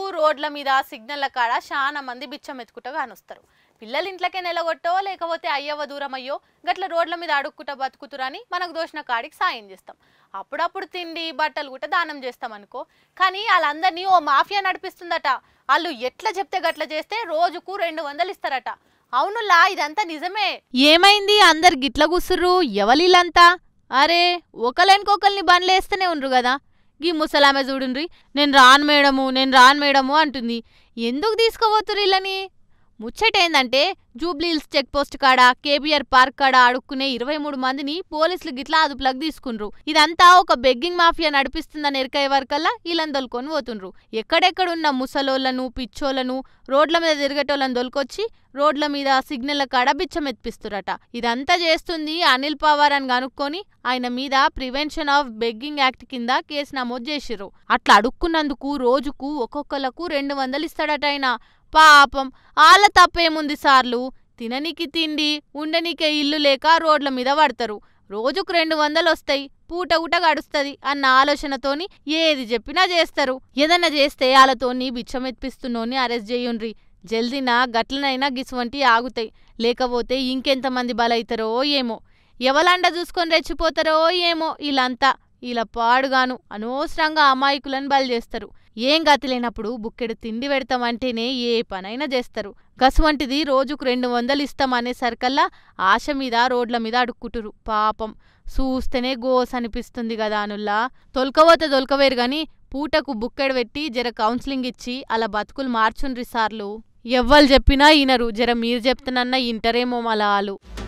రోడ్ల మీద సిగ్నల్ల కాడ చాలా మంది బిచ్చం ఎత్తుకుంటా కానొస్తారు పిల్లలు ఇంట్లోకే నిలగొట్టో లేకపోతే అయ్యవ దూరం అయ్యో గట్ల రోడ్ల మీద అడుక్కుంట బతుకుతురని మనకు దోషిన కాడికి సాయం చేస్తాం అప్పుడప్పుడు తిండి బట్టలు కూడా దానం చేస్తాం అనుకో కానీ వాళ్ళందరినీ ఓ మాఫియా నడిపిస్తుందట వాళ్ళు ఎట్లా చెప్తే గట్ల చేస్తే రోజుకు రెండు వందలు ఇస్తారట అవునులా ఇదంతా నిజమే ఏమైంది అందరు గిట్ల కూసుర్రు ఎవలిల్లంతా అరే ఒకళ్ళనికొకల్ని బండ్లేస్తూనే ఉండ్రు కదా గీ ముసలామె చూడుండ్రి నేను రాను మేడము నేను రాను మేడము అంటుంది ఎందుకు తీసుకుపోతుర్రు ఇళ్ళని ముచ్చటేందంటే జూబ్లీహిల్స్ చెక్ పోస్ట్ కాడ కేబీఆర్ పార్క్ కాడ అడుక్కునే ఇరవై మూడు మందిని పోలీసులు గిట్లా అదుపులోకి తీసుకుండ్రు ఇదంతా ఒక బెగ్గింగ్ మాఫియా నడిపిస్తుందని ఎరకయ్యే వరకల్లా వీళ్ళని దొలుకొని పోతుండ్రు ఎక్కడెక్కడున్న ముసలోళ్లను పిచ్చోళ్లను రోడ్ల మీద తిరిగేటోళ్ళని దొలుకొచ్చి రోడ్ల మీద సిగ్నల్ల కాడ బిచ్చం ఎత్తిపిస్తురట ఇదంతా చేస్తుంది అనిల్ పవార్ అని కనుక్కొని ఆయన మీద ప్రివెన్షన్ ఆఫ్ బెగ్గింగ్ యాక్ట్ కింద కేసు నమోదు చేసిర్రు అట్లా అడుక్కున్నందుకు రోజుకు ఒక్కొక్కలకు రెండు వందలు ఇస్తాడట ఆయన పాపం ఆళ్ళ తప్పేముంది సార్లు తిననీకి తిండి ఉండనీకే ఇల్లు లేక రోడ్ల మీద పడతారు రోజుకు రెండు వందలు వస్తాయి పూట ఊట గడుస్తుంది అన్న ఆలోచనతోని ఏది చెప్పినా చేస్తారు ఏదన్నా చేస్తే వాళ్ళతోని బిచ్చం ఎత్తిపిస్తున్నోని అరెస్ట్ చేయుండ్రి జల్దిన గట్లనైనా గిసువంటి ఆగుతాయి లేకపోతే ఇంకెంతమంది బలైతారో ఏమో ఎవలండ చూసుకొని రెచ్చిపోతారో ఏమో వీళ్ళంతా ఇలా పాడుగాను అనవసరంగా అమాయకులను బలి చేస్తారు ఏం గతి లేనప్పుడు బుక్కెడు తిండి పెడతామంటేనే ఏ పనైనా చేస్తారు గసువంటిది రోజుకు రెండు వందలు ఇస్తామనే సరికల్లా ఆశ మీద రోడ్ల మీద అడుక్కుంటురు పాపం చూస్తేనే గోస్ అనిపిస్తుంది కదా అనుల్లా తొలకబోతే తొలకవేరు గాని పూటకు బుక్కెడు పెట్టి జర కౌన్సిలింగ్ ఇచ్చి అలా బతుకులు మార్చుండ్రి సార్లు ఎవ్వరు చెప్పినా ఈనరు జర మీరు చెప్తున్నా ఇంటరేమో మలాలు